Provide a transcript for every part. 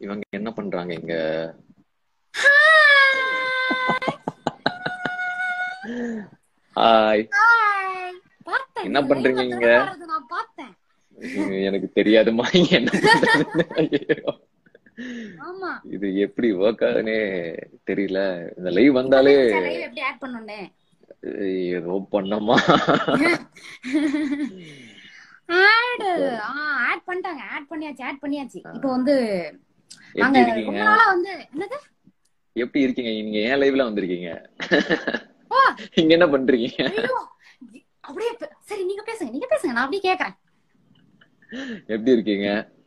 இவங்க என்ன பண்றாங்க இங்க ஹாய் ஹாய் பார்த்தேன் என்ன நீங்க பண்றீங்க live ல இங்க? திறந்து வர்றது நான் பார்த்தேன் எனக்கு தெரியாதுமா இங்க என்ன பண்றதுன்னு. ஐயோ. ஆமா இது எப்படி ஒர்க் ஆகுதுன்னே தெரியல இந்த லைவ் வந்தாலே லைவ் எப்படி ஆட் பண்ணோன்னே ஏதோ பண்ணமா ஆட் ஆட் பண்ணிட்டாங்க ஆட் பண்ணியாச்சு ஆட் பண்ணியாச்சு இப்போ வந்து நாங்க எப்படி இருக்கீங்க ரொம்ப நாளா வந்து என்னது எப்படி இருக்கீங்க நீங்க ஏன் லைவ்ல வந்திருக்கீங்க ஓ இங்க என்ன பண்றீங்க ஐயோ அப்படியே பே- சரி நீங்க பேசுங்க நீங்க பேசுங்க நான் அப்படியே கேக்குறேன் எப்படி இருக்கீங்க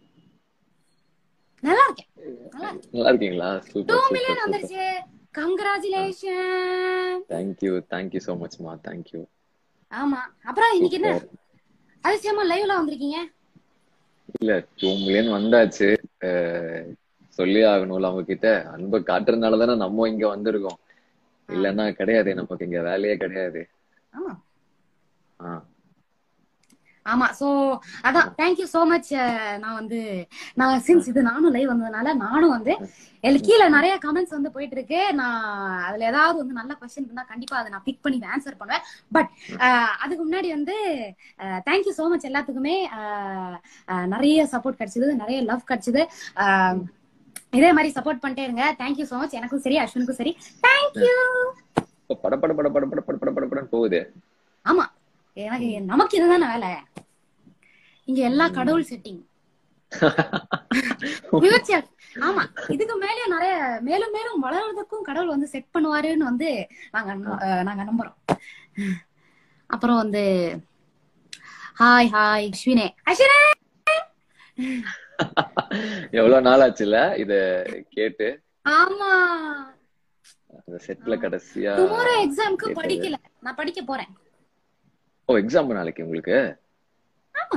நல்லா இருக்கேன் நல்லா இருக்கேன் நல்லா இருக்கீங்களா two super million super super வந்துருச்சு கங்க்ராச்சுலேஷன் தேங்க்யூ தேங்க்யூ சோ மச்மா தேங்க்யூ ஆமா அப்புறம் இன்னைக்கு என்ன சூப்பர் அதிசயமா லைவ்ல வந்திருக்கீங்க இல்ல டூ மில்லியன் வந்தாச்சு அஹ், சொல்லி ஆகணும்ல அவங்க கிட்ட அன்பை காட்டுறதுனால தானே நம்ம இங்க வந்திருக்கோம் இல்லன்னா கிடையாது நமக்கு இங்க வேலையே கிடையாது ஆமா ஆ ஆமா சோ அதான் தேங்க்யூ சோ மச் நான் வந்து நான் சின்ஸ் இது நானும் லைவ் வந்ததுனால நானும் வந்து எனக்கு கீழே நிறைய கமெண்ட்ஸ் வந்து போயிட்டு இருக்கு நான் அதுல ஏதாவது வந்து நல்ல கொஸ்டின் இருந்தா கண்டிப்பா அதை நான் பிக் பண்ணி ஆன்சர் பண்ணுவேன் பட் அதுக்கு முன்னாடி வந்து தேங்க்யூ சோ மச் எல்லாத்துக்குமே அஹ், அஹ், நிறைய சப்போர்ட் கிடைச்சது நிறைய லவ் கிடைச்சது அஹ், இதே மாதிரி சப்போர்ட் பண்ணிட்டே இருங்க தேங்க்யூ சோ மச் எனக்கும் சரி அஸ்வினுக்கும் சரி தேங்க்யூ இப்ப பட பட பட பட பட பட பட பட படன்னு போகுது ஆமா எனக்கு நமக்கு இதுதானே வேலை இங்க எல்லா கடவுள் செட்டிங் ஃபியூச்சர் ஆமா இதுக்கு மேலே நிறைய மேலும் மேலும் வளர்றதுக்கும் கடவுள் வந்து செட் பண்ணுவாருன்னு வந்து நாங்க நம்ப- அஹ் நாங்க நம்புறோம் அப்புறம் வந்து ஹாய் ஹாய் அஸ்வினே அஸ்வினே எவ்வளவு நாள் ஆச்சுல இத கேட்டு ஆமா அந்த செட்ல கடைசியா டுமாரோ எக்ஸாம்க்கு கேட்டது. படிக்கல நான் படிக்க போறேன் ஓ எக்ஸாம் நாளைக்கு உங்களுக்கு ஆமா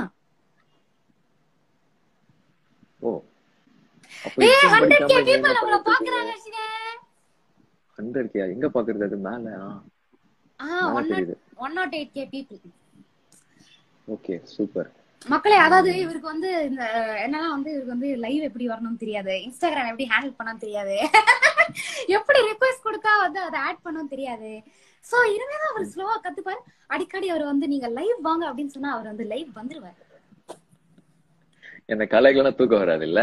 ஓ அப்ப ஏ exam ஹண்ட்ரட் கே படிக்காம நீங்க பீப்புள் என்ன நம்மள பண்ணிட்டு பாக்குறாங்க இருக்கீங்க? அஸ்வினே 100 கே எங்க பாக்குறது அது மேல ஆ, ஆ மேல ஒன் நாட் தெரியுது one nought eight K people okay super மக்களே அதாவது இவருக்கு வந்து இந்த என்னன்னா வந்து இவருக்கு வந்து லைவ் எப்படி வரணும்னு தெரியாது இன்ஸ்டாகிராம் எப்படி ஹேண்டில் பண்ணணும்னு தெரியாது எப்படி ரிக்வெஸ்ட் கொடுத்தா வந்து அதை ஆட் பண்ணணும்னு தெரியாது சோ இனிமேதான் அவர் ஸ்லோவா கத்துப்பாரு அடிக்கடி அவர் வந்து நீங்க லைவ் வாங்க அப்படின்னு சொன்னா அவர் வந்து லைவ் வந்துருவாரு என்ன கலைகள்லாம் தூக்கம் வராது இல்ல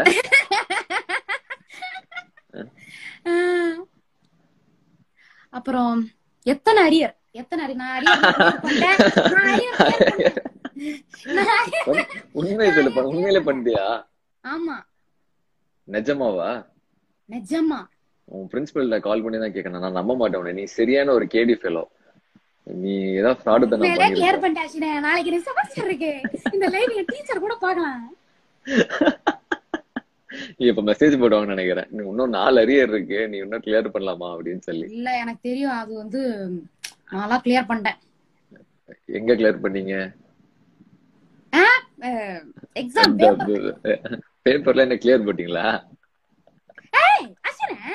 ஆஹ். அப்புறம் எத்தனை அரியர் எத்தனை அரியர் நான் அரியர் clear பண்ணிட்டேன். நான் arrear clear பண்ணிட்டேன். நான் arrear- உண்மை சொல்லு பா- உண்மையிலே பண்ணிட்டியா ஆமா நிஜமாவா நிஜமா உன் பிரின்சிபல்ல கால் பண்ணி தான் கேட்கணும் நான் நம்ப மாட்டேன் உன்னை. நீ சரியான ஒரு கேடி ஃபெலோ நீ ஏதாவது ஃப்ராடு தானே உண்மையிலே கிளியர் பண்ணிருக்க பண்ணிட்டேன் அஸ்வினே. நாளைக்கு எனக்கு செமஸ்டர் இருக்கு இந்த லைவ் என் டீச்சர் கூட பார்க்கலாம் நீ இப்ப மெசேஜ் போடுவாங்கன்னு நினைக்கிறேன் நீ இன்னும் நாலு அரியர் இருக்கு நீ இன்னும் கிளியர் பண்ணலாமா அப்படின்னு சொல்லி இல்ல எனக்கு தெரியும் அது வந்து நான்லாம் கிளியர் பண்ணிட்டேன் எங்க கிளியர் பண்ணீங்க எக்ஸாம் அந்த பேப்பர் பேப்பர்ல என்ன கிளியர் போட்டீங்களா அஸ்வினே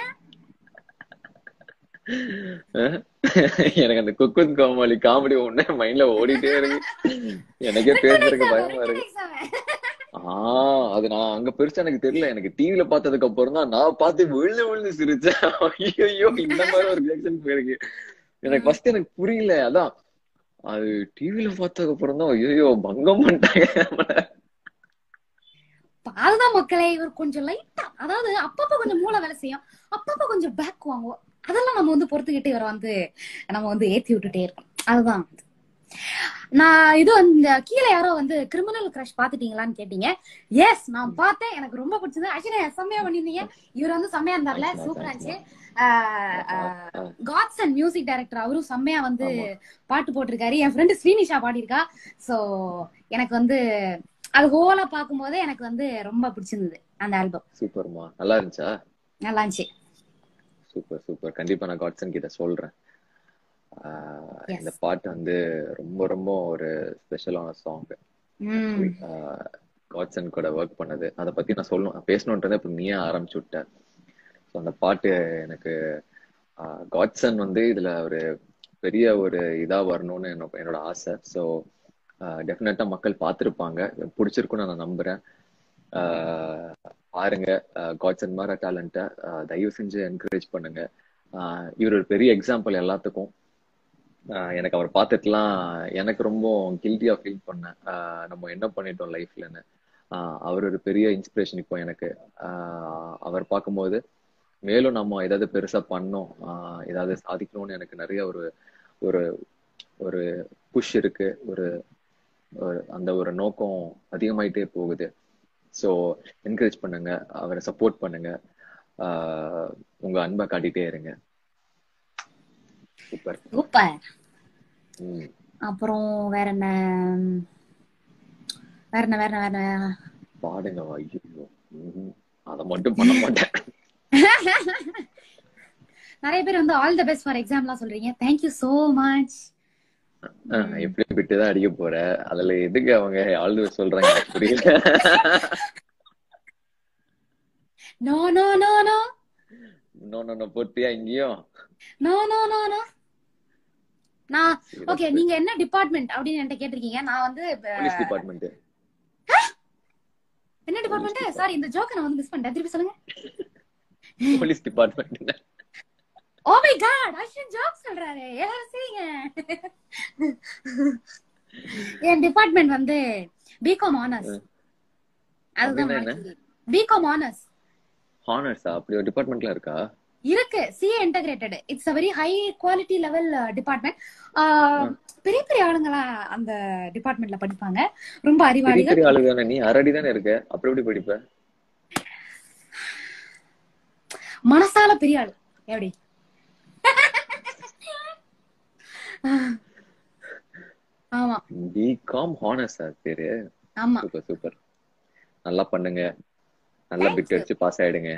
அஹ்? எனக்கு அந்த குக்குத் கோமாளி காமெடி ஒண்ணே மைண்ட்ல ஓடிட்டே இருக்கு எனக்கே பேசுறதுக்கு பயமா இருக்கு ஆஹ் அது நான் அங்க பெருசா எனக்கு தெரியல எனக்கு டிவில பார்த்ததுக்கு அப்புறம் தான் நான் பார்த்து விழுந்து விழுந்து சிரிச்சேன் ஐயோ இந்த மாதிரி ஒரு ரியாக்ஷன் போயிருக்கு எனக்கு ஃபர்ஸ்ட் எனக்கு புரியல அதான் அது டிவில பார்த்ததுக்கு அப்புறம் தான் ஐயோ பங்கம் பண்ணிட்டாங்க நம்மள. அதுதான் மக்களே இவர் கொஞ்சம் லைட்டா அதாவது அப்பப்ப கொஞ்சம் மூளை வேலை செய்யும் அப்பப்ப கொஞ்சம் பேக் வாங்குவோம் அதெல்லாம் நம்ம வந்து பொறுத்துக்கிட்டு இவரை வந்து நம்ம வந்து ஏத்தி விட்டுட்டே இருக்கோம் அதுதான் நான் இது இந்த கீழே யாரோ வந்து கிரிமினல் கிரஷ் பாத்துட்டீங்களான்னு கேட்டீங்க எஸ் நான் பார்த்தேன் எனக்கு ரொம்ப பிடிச்சது ஆக்சுவலி செம்மையா பண்ணிருந்தீங்க இவர் வந்து செம்மையா இருந்தார்ல Thanks, man, சூப்பரா thanks, இருந்துச்சு ஆஹ் காட்ஸ் அண்ட் மியூசிக் டைரக்டர் அவரும் செம்மையா வந்து ஆமா. பாட்டு போட்டிருக்காரு என் ஃப்ரெண்டு ஸ்ரீனிஷா பாடியிருக்கா சோ எனக்கு வந்து அது ஹோலா பார்க்கும்போதே எனக்கு வந்து ரொம்ப பிடிச்சிருந்தது அந்த ஆல்பம் சூப்பர்மா நல்லா இருந்துச்சா நல்லா இருந்துச்சு சூப்பர் சூப்பர் கண்டிப்பா நான் காட்சன் கிட்ட சொல்றேன் ஆஹ் Yes. இந்த பாட்டு வந்து ரொம்ப ரொம்ப ஒரு ஸ்பெஷலான சாங் உம் காட்சன் கூட ஒர்க் பண்ணது அதை பத்தி நான் சொல்லணும் பேசணுன்றது இப்ப நீயே ஆரம்பிச்சு விட்ட ஸோ அந்த பாட்டு எனக்கு காட்சன் வந்து இதுல ஒரு பெரிய ஒரு இதா வரணும்னு என்னோ- என்னோட ஆசை ஸோ டெஃபினட்டா மக்கள் பார்த்துருப்பாங்க பிடிச்சிருக்குன்னு நான் நம்புறேன் ஆஹ் பாருங்க காட்சன் மார டேலண்ட்டை தயவு செஞ்சு என்கரேஜ் பண்ணுங்க ஆஹ் இவர் ஒரு பெரிய எக்ஸாம்பிள் எல்லாத்துக்கும் ஆஹ் எனக்கு அவர் பார்த்துட்டுலாம் எனக்கு ரொம்ப கில்ட்டியா ஃபீல் பண்ணேன் ஆஹ் நம்ம என்ன பண்ணிட்டோம் லைஃப்லன்னு ஆஹ் அவர் ஒரு பெரிய இன்ஸ்பிரேஷன் இப்போ எனக்கு ஆஹ் அவர் பார்க்கும்போது மேலும் நம்ம ஏதாவது பெருசா பண்ணோம் ஆஹ் ஏதாவது சாதிக்கணும்னு எனக்கு நிறைய ஒரு ஒரு ஒரு புஷ் இருக்கு ஒரு ஒரு அந்த ஒரு நோக்கம் அதிகமாயிட்டே போகுது ஸோ என்கரேஜ் பண்ணுங்க அவரை சப்போர்ட் பண்ணுங்க ஆஹ் உங்க அன்பை காட்டிட்டே இருங்க சூப்பர் சூப்பர் ம் அப்புறம் வேற என்ன வேற என்ன வேற என்ன வேற என்ன பாடுங்க ஐயோ அதை மட்டும் பண்ண மாட்டேன் நிறைய பேர் வந்து ஆல் தி பெஸ்ட் ஃபார் எக்ஸாம்லாம் சொல்றீங்க தேங்க்யூ சோ மச் ஆஹ் எப்படி விட்டுதான் அடிக்க போற அதுல எதுக்கு அவங்க ஆழ்ந்து சொல்றாங்க எனக்கு புரியல நோ நோ நோ நோ இன்னொன்னு ஒண்ணு போட்டியா இங்கேயும் நோ நோ நோ நோ நான் ஓகே நீங்க என்ன டிபார்ட்மெண்ட் அப்படின்னு என்கிட்ட கேட்டிருக்கீங்க நான் வந்து இப்ப- போலீஸ் டிபார்ட்மெண்ட் என்ன டிபார்ட்மெண்ட் சாரி இந்த ஜோக்க நான் வந்து மிஸ் பண்ணிட்டேன் திருப்பி சொல்லுங்க police department oh my God Ashwin joke சொல்றாரு எல்லாரும் சரிங்க என் டிபார்ட்மெண்ட் வந்து பிகாம் ஆனர்ஸ் அப்படின்னா என்ன? அதுதான் பிகாம் ஆனர்ஸ் ஹானர்ஸா அப்படி ஒரு டிபார்ட்மெண்ட்ல இருக்கா இருக்கு CA integrated it's a very high quality level department பெரிய பெரிய ஆளுங்களா அந்த டிபார்ட்மெண்ட்ல படிப்பாங்க ரொம்ப பெரிய அறிவாளிகள் பெரிய ஆளு தானே நீ அரடி தானே இருக்க அப்புறம் எப்படி படிப்ப மனசால பெரிய ஆளு எப்படி ஆமா பிகாம் ஹானர்ஸா பேரு ஆமா சூப்பர் சூப்பர் நல்லா பண்ணுங்க நல்லா பிட் அடிச்சு பாஸ் ஆயிடுங்க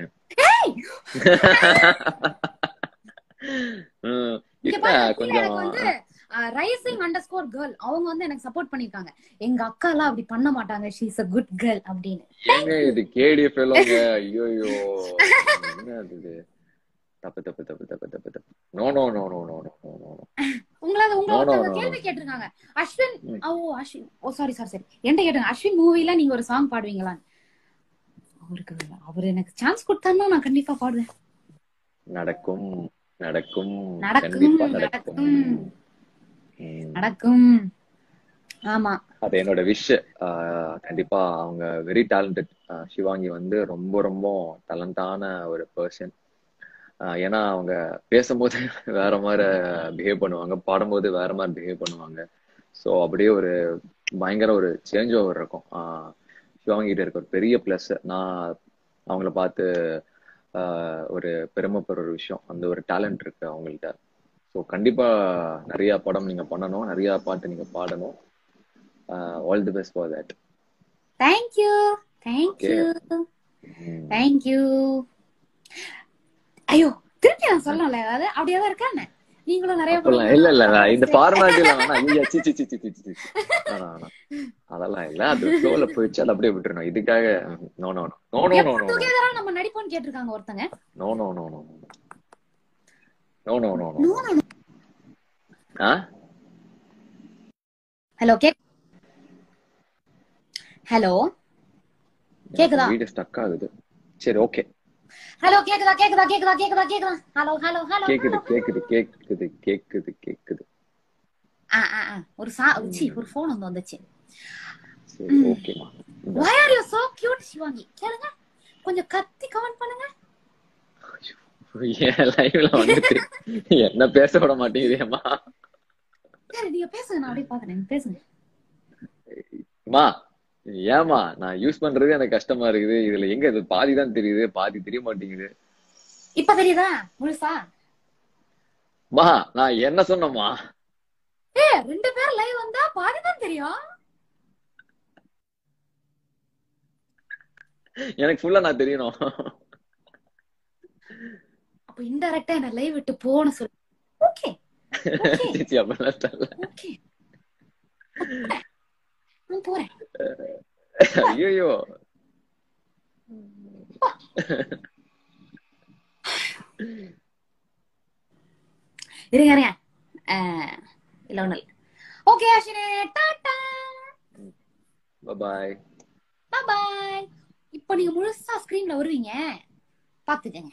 ம், இங்க இல்ல, பாருங்க, கீழ கொஞ்சம் எனக்கு வந்து ரைசிங் அண்டர் ஸ்கோர் கேர்ள் அவங்க வந்து எனக்கு சப்போர்ட் பண்ணிருக்காங்க எங்க அக்கா எல்லாம் அப்படி பண்ண மாட்டாங்க she is a good girl அப்படின்னு ஏங்க இது கேடிஎஃப் எல்லோங்க ஐயோ என்ன அது இது? தப்பு தப்பு தப்பு தப்பு தப்பு தப்பு no no no no no no no no உங்களை உங்களை No, no, ஒருத்தவங்க no, கேள்வி கேட்டிருக்காங்க அஸ்வின் ம். Oh Ashwin oh sorry sorry சரி என்கிட்ட கேட்டாங்க அஸ்வின் மூவில நீங்க ஒரு சாங் பாடுவீங்களா அவருக்கு அவர் எனக்கு சான்ஸ் கொடுத்தாருன்னா நான் கண்டிப்பா பாடுவேன் நடக்கும் நடக்கும் நடக்கும், கண்டிப்பா நடக்கும் நடக்கும். ம். நடக்கும் ஆமா அது என்னோட விஷ் கண்டிப்பா அவங்க வெரி டேலண்டட் சிவாங்கி வந்து ரொம்ப ரொம்ப டேலண்டான ஒரு பர்சன் ஏன்னா அவங்க பேசும்போது வேற மாதிரி பிஹேவ் பண்ணுவாங்க பாடும்போது வேற மாதிரி பிஹேவ் பண்ணுவாங்க ஸோ அப்படியே ஒரு பயங்கர ஒரு சேஞ்ச் ஓவர் இருக்கும் ஆஹ் சிவாங்கி கிட்ட இருக்க ஒரு பெரிய ப்ளஸ் நான் அவங்கள பார்த்து ஆஹ் ஒரு பெருமைப்படுற ஒரு விஷயம் அந்த ஒரு டேலண்ட் இருக்கு அவங்கள்ட்ட ஸோ கண்டிப்பா நிறைய படம் நீங்க பண்ணணும் நிறைய பாட்டு நீங்க பாடணும் all the best for that thank you thank you thank you ஐயோ திருப்பி நான் சொல்லணும்ல ஏதாவது அப்படியாதான் இருக்கா என்ன நீங்களும் நிறைய அப்பெல்லாம் இல்ல இல்ல இல்ல, இந்த ஃபார்மாலிட்டி வேணா ஐயா சி சி சி சி சி சி சி. வேணாம், வேணாம். அதெல்லாம் இல்ல அது ஃப்ளோல போயிடுச்சு அது அப்படியே விட்டுறணும் இதுக்காக no no no no no no no டுகெதரா நம்ம நடிப்போம்னு கேட்டிருக்காங்க ஒருத்தங்க no no no no no no no no ஆ ஹலோ கேக் ஹலோ கேக்குதா? வீடு ஸ்டக் ஆகுது சரி ஓகே ஹலோ கேக்குதா கேக்குதா கேக்குதா கேக்குதா கேக்குதா ஹலோ ஹலோ ஹலோ கேக்குது கேக்குது கேக்குது கேக்குது கேக்குது ஆ ஆ ஆ ஒரு சா சி ஒரு ஃபோன் வந்து வந்துச்சு சரி ஓகேமா why are you so cute Shivangi கேளுங்க கொஞ்சம் கத்தி கமெண்ட் பண்ணுங்க என் லைவ்ல வந்துட்டு என்ன பேச விட மாட்டேங்குதேம்மா சரி நீங்க பேசுங்க நான் அப்படியே பாக்குறேன் நீங்க பேசுங்க மா ஏமா நான் யூஸ் பண்றது எனக்கு கஷ்டமா இருக்குது இதுல எங்க இது பாதி தான் தெரியுது பாதி தெரிய மாட்டேங்குது இப்ப தெரியுதா முழுசா மா நான் என்ன சொன்னேம்மா ஏ ரெண்டு பேர் லைவ் வந்தா பாதி தான் தெரியும் எனக்கு ஃபுல்லா நான் தெரியணும் அப்ப இன்டைரக்டா என்ன லைவ் விட்டு போன சொல்லு ஓகே சிச்சி அப்படிலாம் தெரியல ஓகே நான் போறேன் ஐயோ இருங்க இருங்க அஹ், இல்ல ஒண்ணு இல்ல ஓகே அஸ்வினே டாடா பாய் பாய் இப்ப நீங்க முழுசா ஸ்கிரீன்ல வருவீங்க பாத்துக்கங்க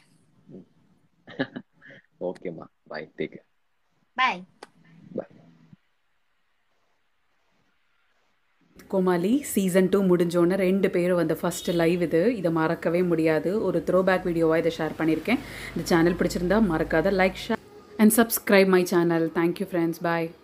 ஓகேம்மா பாய் டேக் பாய் பாய் கோமாளி சீசன் டூ முடிஞ்சோன்னே ரெண்டு பேரும் வந்த ஃபர்ஸ்ட் லைவ் இது இதை மறக்கவே முடியாது ஒரு த்ரோ பேக் வீடியோவாக இதை ஷேர் பண்ணியிருக்கேன் இந்த சேனல் பிடிச்சிருந்தா மறக்காத like share and subscribe my channel thank you friends bye